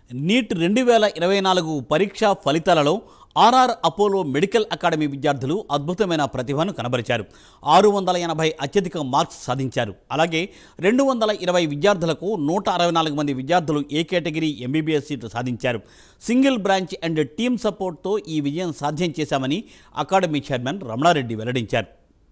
neat రెండు వేల ఇరవై నాలుగు పరీక్షా ఫలితాలలో ఆర్ఆర్ అపోలో మెడికల్ అకాడమీ విద్యార్థులు అద్భుతమైన ప్రతిభను కనబరిచారు ఆరు వందల ఎనభై అత్యధిక మార్క్స్ సాధించారు అలాగే రెండు వందల ఇరవై విద్యార్థులకు నూట అరవై నాలుగు మంది విద్యార్థులు ఏ కేటగిరీ ఎంబీబీఎస్ సీట్లు సాధించారు సింగిల్ బ్రాంచ్ అండ్ టీమ్ సపోర్ట్తో ఈ విజయం సాధ్యం చేశామని అకాడమీ చైర్మన్ రమణారెడ్డి వెల్లడించారు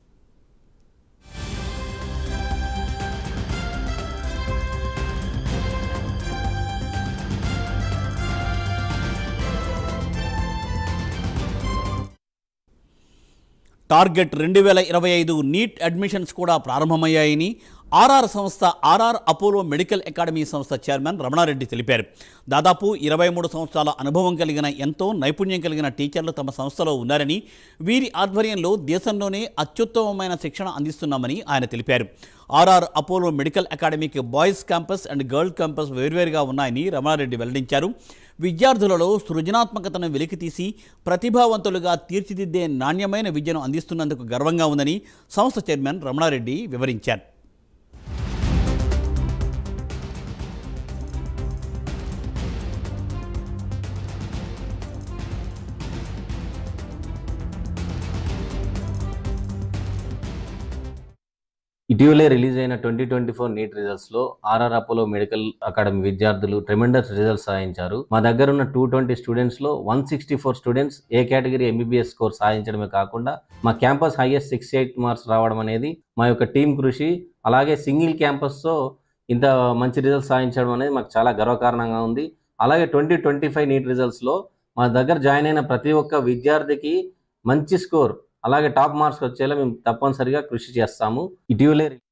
టార్గెట్ రెండు వేల ఇరవై ఐదు నీట్ అడ్మిషన్స్ కూడా ప్రారంభమయ్యాయని ఆర్ఆర్ సంస్థ ఆర్ఆర్ అపోలో మెడికల్ అకాడమీ సంస్థ చైర్మన్ రమణారెడ్డి తెలిపారు దాదాపు ఇరవై మూడు సంవత్సరాల అనుభవం కలిగిన ఎంతో నైపుణ్యం కలిగిన టీచర్లు తమ సంస్థలో ఉన్నారని వీరి ఆధ్వర్యంలో దేశంలోనే అత్యుత్తమమైన శిక్షణ అందిస్తున్నామని ఆయన తెలిపారు ఆర్ఆర్ అపోలో మెడికల్ అకాడమీకి boys campus and girls campus వేర్వేరుగా ఉన్నాయని రమణారెడ్డి వెల్లడించారు విద్యార్థులలో సృజనాత్మకతను వెలికితీసి ప్రతిభావంతులుగా తీర్చిదిద్దే నాణ్యమైన విద్యను అందిస్తున్నందుకు గర్వంగా ఉందని సంస్థ చైర్మన్ రమణారెడ్డి వివరించారు ఇటీవలే రిలీజ్ అయిన twenty twenty four NEET results లో ఆర్ఆర్ అపోలో మెడికల్ అకాడమీ విద్యార్థులు ట్రెమెండస్ రిజల్ట్స్ సాధించారు మా దగ్గర ఉన్న టూ ట్వంటీ స్టూడెంట్స్ లో one sixty four students A category MBBS score సాధించడమే కాకుండా మా campus highest six eight marks రావడం అనేది మా యొక్క టీం కృషి అలాగే సింగిల్ క్యాంపస్తో ఇంత మంచి రిజల్ట్స్ సాధించడం అనేది మాకు చాలా గర్వకారణంగా ఉంది అలాగే ట్వంటీ ట్వంటీ ఫైవ్ నీట్ రిజల్ట్స్లో మా దగ్గర జాయిన్ అయిన ప్రతి ఒక్క విద్యార్థికి మంచి స్కోర్ అలాగే టాప్ మార్క్స్ వచ్చేలా మేము తప్పనిసరిగా కృషి చేస్తాము ఇటీవలే